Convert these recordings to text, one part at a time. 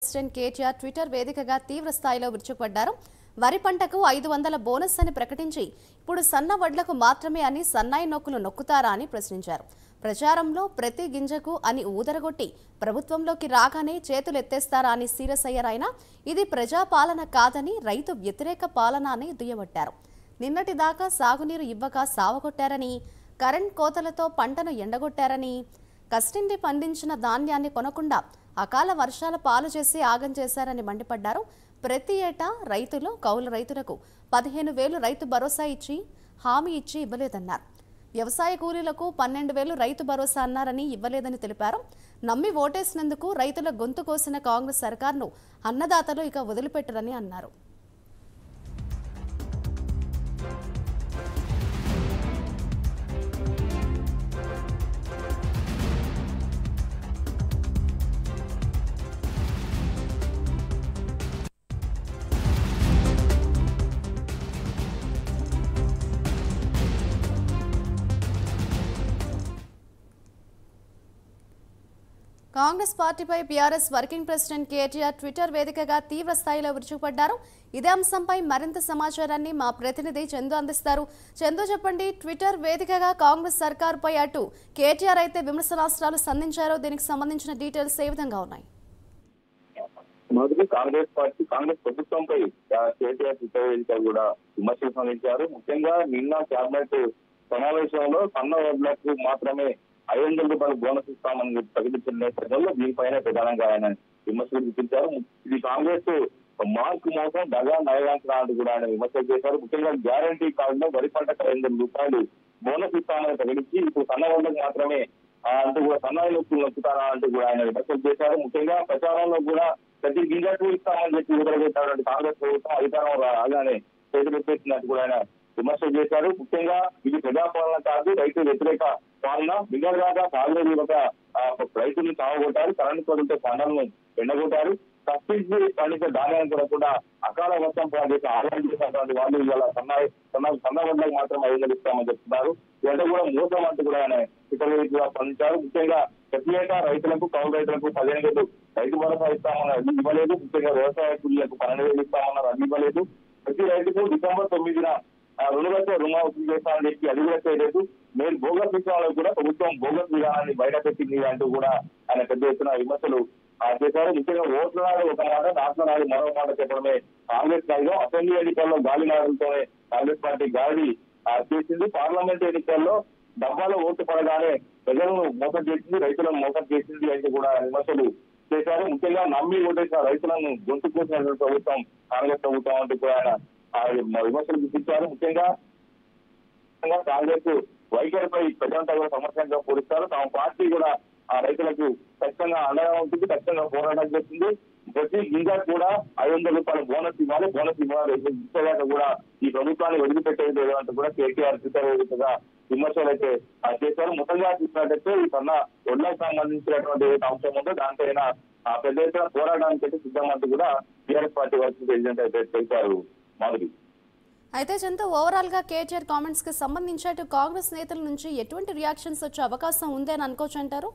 President KTR Twitter వేదికగా తీవ్ర స్థాయిలో విరుచుకుపడ్డారు వరి పంటకు ఐదు వందల బోనస్ అని ప్రకటించి ఇప్పుడు సన్న వడ్లకు మాత్రమే అని సన్నాయి నొక్కులు నొక్కుతారా అని ప్రశ్నించారు ప్రచారంలో ప్రతి గింజకు అని ఊదరగొట్టి ప్రభుత్వంలోకి రాగానే చేతులు ఎత్తేస్తారా అని సీరియస్ అయ్యారాయన ఇది ప్రజాపాలన కాదని రైతు వ్యతిరేక పాలన అని దుయ్యబట్టారు నిన్నటి దాకా సాగునీరు ఇవ్వక సావగొట్టారని కరెంట్ కోతలతో పంటను ఎండగొట్టారని కష్టిండి పండించిన ధాన్యాన్ని కొనకుండా అకాల వర్షాల పాలు చేసి ఆగం చేశారని మండిపడ్డారు ప్రతి ఏటా రైతులు కౌలు రైతులకు పదిహేను వేలు రైతు భరోసా ఇచ్చి హామీ ఇచ్చి ఇవ్వలేదన్నారు వ్యవసాయ కూలీలకు పన్నెండు వేలు రైతు భరోసా అన్నారని ఇవ్వలేదని తెలిపారు నమ్మి ఓటేసినందుకు రైతుల గొంతు కోసిన కాంగ్రెస్ సర్కార్ను అన్నదాతలు ఇక వదిలిపెట్టరని అన్నారు కాంగ్రెస్ పార్టీపై BRS working president KTR Twitter వేదికగా తీవ్ర స్థాయిలో విరుచుకుపడ్డారు ఇదే అంశంపై మరింత సమాచారాన్ని మా ప్రతినిధి చందు అందిస్తారు చందు చెప్పండి ట్విట్టర్ వేదికగా కాంగ్రెస్ సర్కారుపై అటు కేటీఆర్ అయితే విమర్శనాస్త్రాలు సంధించారో దీనికి సంబంధించిన డీటెయిల్స్ ఏ విధంగా ఉన్నాయి మొదటి కాంగ్రెస్ పార్టీ కాంగ్రెస్ ప్రభుత్వంపై ఆ, కేటీఆర్ చిత్రవేదిక కూడా విమర్శలు సంధించారు ముఖ్యంగా నిన్న కేబినెట్ సమావేశంలో సన్న వడ్లకు మాత్రమే ఐదు వందల రూపాయలు బోనస్ ఇస్తామని చెప్పి ప్రకటించిన నేపథ్యంలో దీనిపైన ప్రధానంగా ఆయన విమర్శలు చూపించారు ఇది కాంగ్రెస్ మార్క్ మోసం దగా నయగాంచనా అంటూ కూడా ఆయన విమర్శలు చేశారు ముఖ్యంగా గ్యారంటీ కార్డులో వరి పంటకు ఐదు వందల రూపాయలు బోనస్ ఇస్తామని ప్రకటించి ఇప్పుడు సన్న వడ్లకు మాత్రమే ఆ, అంటూ కూడా సన్నాయి నొప్పులు నొక్కుతారా అంటూ కూడా ఆయన విమర్శలు చేశారు ముఖ్యంగా ప్రచారంలో కూడా ప్రతి గింజకు ఇస్తామని చెప్పి విడుదలపెట్టారంటే కాంగ్రెస్ ప్రభుత్వం అధికారం రాగానే చేతులెత్తేసినట్టు కూడా ఆయన విమర్శలు చేశారు ముఖ్యంగా ఇది ప్రజాపాలన కాదు రైతు వ్యతిరేక పాలన మిగతాగా సాగునీరు ఇవ్వక ఆ, రైతుల్ని సాగొట్టారు కరెంటు కోతలతో పంటలను ఎండగొట్టారు కష్టించి పండించే ధాన్యాన్ని కూడా కూడా అకాల వర్షం చేసి ఆదాయం చేసినటువంటి వాళ్ళు ఇవాళ సన్నాయి సన్న సన్న వడ్లకు మాత్రం ఐదు వందలు ఇస్తామని చెప్తున్నారు ఇదంతా కూడా మోసం అంటూ కూడా ఆయన ఇతర రీతిగా స్పందించారు ముఖ్యంగా ప్రతి ఏటా రైతులకు కౌలు రైతులకు పదిహేను వేలు రైతు భరోసా ఇస్తామన్నారు అది ఇవ్వలేదు ముఖ్యంగా వ్యవసాయ కూలీలకు పన్నెండు వేలు ఇస్తామన్నారు అది ఇవ్వలేదు ప్రతి రైతుకు డిసెంబర్ తొమ్మిదిన ఆ, రెండు లక్షల రుణమాఫీ చేస్తామని చెప్పి అది కూడా చేయలేదు మీరు బోగస్ విషయంలో కూడా ప్రభుత్వం బోగస్ విధానాన్ని బయట పెట్టింది అంటూ కూడా ఆయన పెద్ద ఎత్తున విమర్శలు ఆ, చేశారు ముఖ్యంగా ఓట్ల నాడు ఒక మాట నాట్ల నాడు మరో మాట చెప్పడమే కాంగ్రెస్ నాయకం అసెంబ్లీ ఎన్నికల్లో గాలి నాడులతోనే కాంగ్రెస్ పార్టీ గాలి ఆ, చేసింది పార్లమెంట్ ఎన్నికల్లో డబ్బాలో ఓటు పడగానే ప్రజలను మోసం చేసింది రైతులను మోసం చేసింది అంటూ కూడా విమర్శలు చేశారు ముఖ్యంగా నమ్మి ఓటేసిన రైతులను గొంతు కోసినటువంటి ప్రభుత్వం కాంగ్రెస్ ప్రభుత్వం అంటూ కూడా ఆయన ఆ విమర్శలు గుర్తించారు ముఖ్యంగా ముఖ్యంగా కాంగ్రెస్ వైఖరిపై ప్రజలంతా కూడా సమస్యంగా పూరిస్తారు తమ పార్టీ కూడా ఆ రైతులకు ఖచ్చితంగా అండగా ఉంటుంది ఖచ్చితంగా పోరాటం చేస్తుంది ప్రతి గింజ కూడా ఐదు వందల రూపాయల బోనస్ ఇవ్వాలి బోనస్ ఇవ్వాలి ఇచ్చేదాకా కూడా ఈ ప్రభుత్వాన్ని వదిలిపెట్టేది లేదు అంటూ కూడా కేటీఆర్ చిత్రవేదికగా విమర్శలు అయితే ఆ, చేశారు మొత్తంగా చూసినట్టయితే ఈ కన్నా ఒళ్ళకు సంబంధించినటువంటి ఏదైతే అంశం ఉందో దానిపైన ఆ పెద్ద ఎత్తున పోరాటానికి అయితే సిద్ధమంటూ కూడా టీఆర్ఎస్ పార్టీ వర్కింగ్ ప్రెసిడెంట్ అయితే తెలిపారు మాధురి అయితే చందు ఓవరాల్ గా కేటీఆర్ కామెంట్స్ కి సంబంధించి అటు కాంగ్రెస్ నేతల నుంచి ఎటువంటి రియాక్షన్స్ వచ్చే అవకాశం ఉంది అని అనుకోవచ్చు అంటారు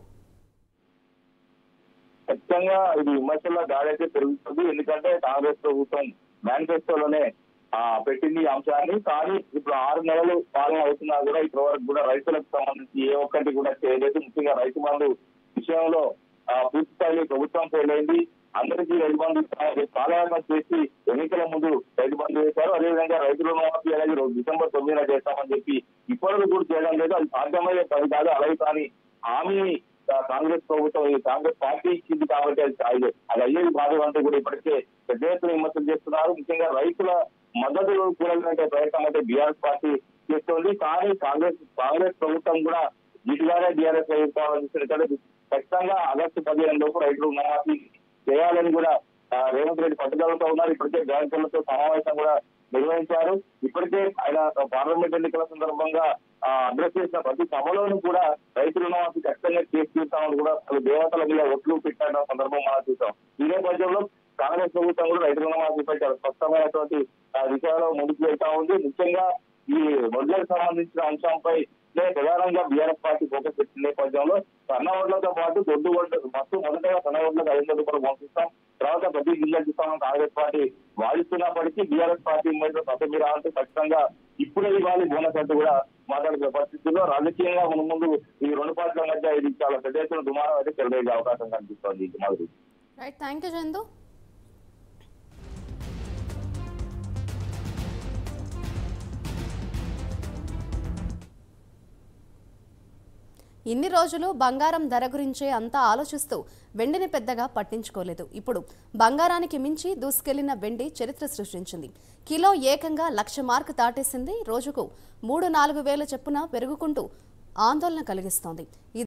ఖచ్చితంగా ఇది విమర్శల దాడి అయితే పెరుగుతుంది ఎందుకంటే కాంగ్రెస్ ప్రభుత్వం మేనిఫెస్టోలోనే ఆ, పెట్టింది ఈ అంశాన్ని కానీ ఇప్పుడు ఆరు నెలలు పాలన అవుతున్నా కూడా ఇప్పటి వరకు కూడా రైతులకు సంబంధించి ఏ ఒక్కటి కూడా చేయలేదు ముఖ్యంగా రైతు బంధు విషయంలో ఆ, పూర్తి స్థాయిలో ప్రభుత్వం ఫెయిలైంది అందరికీ రైతు బంధు ఇస్తామని కాలయాపన చేసి ఎన్నికల ముందు రైతు బంధు వేశారు అదేవిధంగా రైతు రుణమాఫీ అనేది రోజు డిసెంబర్ తొమ్మిదిన చేస్తామని చెప్పి ఇప్పటికీ కూడా చేయడం లేదు అది సాధ్యమయ్యే పని కాదు అలాగే కానీ హామీ ఆ, కాంగ్రెస్ ప్రభుత్వం ఈ కాంగ్రెస్ పార్టీ ఇచ్చింది కాబట్టి అది సాధ్యం. అది అయ్యేది కాదు అంటూ కూడా ఇప్పటికే పెద్ద ఎత్తున విమర్శలు చేస్తున్నారు ముఖ్యంగా రైతుల మద్దతు కూడగట్టే ప్రయత్నం అయితే బీఆర్ఎస్ పార్టీ చేస్తోంది కానీ కాంగ్రెస్ కాంగ్రెస్ ప్రభుత్వం కూడా ఇటుగానే బీఆర్ఎస్ చూసినట్టు ఖచ్చితంగా ఆగస్టు పదిహేను లోపు రైతులు రుణమాఫీ చేయాలని కూడా ఆ, రేవంత్ రెడ్డి పట్టుదలతో ఉన్నారు ఇప్పటికే బ్యాంకులతో సమావేశం కూడా నిర్వహించారు ఇప్పటికే ఆయన పార్లమెంట్ ఎన్నికల సందర్భంగా ఆ, అడ్రస్ చేసిన ప్రతి సభలోనూ కూడా రైతు రుణమాఫీ ఖచ్చితంగా చేసి తీస్తామని కూడా పలు దేవతల మీద ఒట్లు పెట్టిన సందర్భం మనం చూసాం ఈ నేపథ్యంలో కాంగ్రెస్ ప్రభుత్వం కూడా రైతు రుణమాఫీపై చాలా స్పష్టమైనటువంటి ఆ, విషయాల్లో ముందుకు వెళ్తా ఉంది ముఖ్యంగా ఈ వడ్లకు సంబంధించిన అంశంపై నేను ప్రధానంగా బీఆర్ఎస్ పార్టీ ఫోకస్ పెట్టిన నేపథ్యంలో సన్న ఓట్లతో పాటు దొడ్డు ఓట్లు ఫస్ట్ మొదటగా సన్న ఓట్లకు ఐదు వందల రూపాయలు పంపిస్తాం తర్వాత ప్రతి జిల్లాకి ఇస్తామని కాంగ్రెస్ పార్టీ వాదిస్తున్నప్పటికీ బీఆర్ఎస్ పార్టీ మీద సభ్యులు అంటే ఖచ్చితంగా ఇప్పుడే ఇవ్వాలి బోనస్ అంటూ కూడా మాట్లాడుతున్న పరిస్థితుల్లో రాజకీయంగా మన ముందు ఈ రెండు పార్టీల మధ్య ఇది చాలా పెద్ద ఎత్తున దుమారం అయితే చెలరేగే అవకాశం కనిపిస్తోంది Madhuri right thank you Chandu ఇన్ని రోజులు బంగారం ధర గురించే అంతా ఆలోచిస్తూ వెండిని పెద్దగా పట్టించుకోలేదు ఇప్పుడు బంగారానికి మించి దూసుకెళ్లిన వెండి చరిత్ర సృష్టించింది కిలో ఏకంగా లక్ష మార్క్ దాటేసింది రోజుకు మూడు నాలుగు వేల చెప్పున పెరుగుకుంటూ ఆందోళన కలిగిస్తోంది